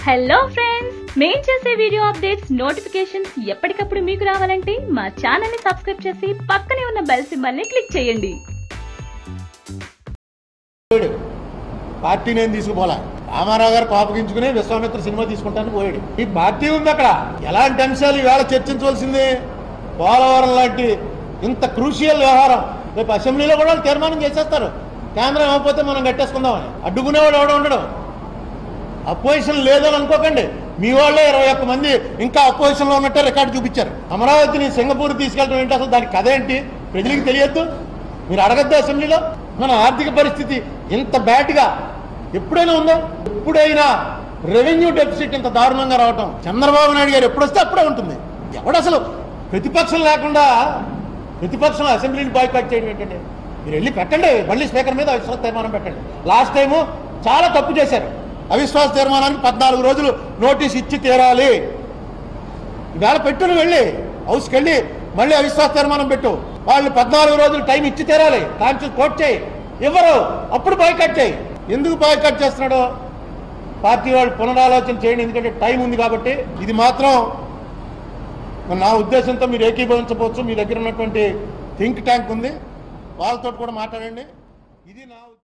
hello friends మేం చేసే video updates notifications ఎప్పటికప్పుడు మీకు రావాలంటే మా ఛానల్ ని సబ్స్క్రైబ్ చేసి పక్కనే ఉన్న బెల్ సింబల్ ని క్లిక్ చేయండి పోయాడు పార్టీ నేను తీసుకుపోలా రామారావు గారు కోపగించుకుని విశ్వామిత్ర సినిమా తీసుకుంటాను పోయాడు ఈ పార్టీ ఉంది అక్కడ ఎలాంటి అంశాలు ఈవేళ చర్చించవలసింది పోలవరం లాంటి ఇంత క్రూషియల్ వ్యవహారం రేపు అసెంబ్లీలో కూడా వాళ్ళు తీర్మానం చేసేస్తారు కేంద్రం ఇవ్వకపోతే మనం కట్టేసుకుందామని అడ్డుకునేవాడు ఎవడో ఉండడు అపోజిషన్ లేదని అనుకోకండి మీ వాళ్ళే ఇరవై ఒక్క మంది ఇంకా అపోజిషన్లో ఉన్నట్టే రికార్డు చూపించారు అమరావతిని సింగపూర్ తీసుకెళ్ళడం ఏంటి అసలు దానికి కథ ఏంటి ప్రజలకు తెలియద్దు మీరు అడగద్దు అసెంబ్లీలో మన ఆర్థిక పరిస్థితి ఇంత బ్యాడ్గా ఎప్పుడైనా ఉందా ఎప్పుడైనా రెవెన్యూ డెఫిసిట్ ఇంత దారుణంగా రావటం చంద్రబాబు నాయుడు గారు ఎప్పుడు వస్తే అప్పుడే ఉంటుంది ఎవడు అసలు ప్రతిపక్షం లేకుండా ప్రతిపక్షం అసెంబ్లీని బాయ్కాట్ చేయడం ఏంటండి మీరు వెళ్ళి పెట్టండి మళ్ళీ స్పీకర్ మీద అవిశ్వాస తీర్మానం పెట్టండి లాస్ట్ టైము చాలా తప్పు చేశారు అవిశ్వాస తీర్మానానికి పద్నాలుగు రోజులు నోటీస్ ఇచ్చి తీరాలి ఈవేళ పెట్టును వెళ్ళి హౌస్కి వెళ్ళి మళ్ళీ అవిశ్వాస తీర్మానం పెట్టు వాళ్ళు పద్నాలుగు రోజులు టైం ఇచ్చి తీరాలి కాన్షియస్ కోట్ చేయి ఇవ్వరు అప్పుడు బాయ్కట్ చేయి ఎందుకు బాయ్కట్ చేస్తున్నాడు పార్టీ వాళ్ళు పునరాలోచన చేయండి ఎందుకంటే టైం ఉంది కాబట్టి ఇది మాత్రం నా ఉద్దేశంతో మీరు ఏకీభవించవచ్చు మీ దగ్గర ఉన్నటువంటి థింక్ ట్యాంక్ ఉంది వాళ్ళతో కూడా మాట్లాడండి ఇది నా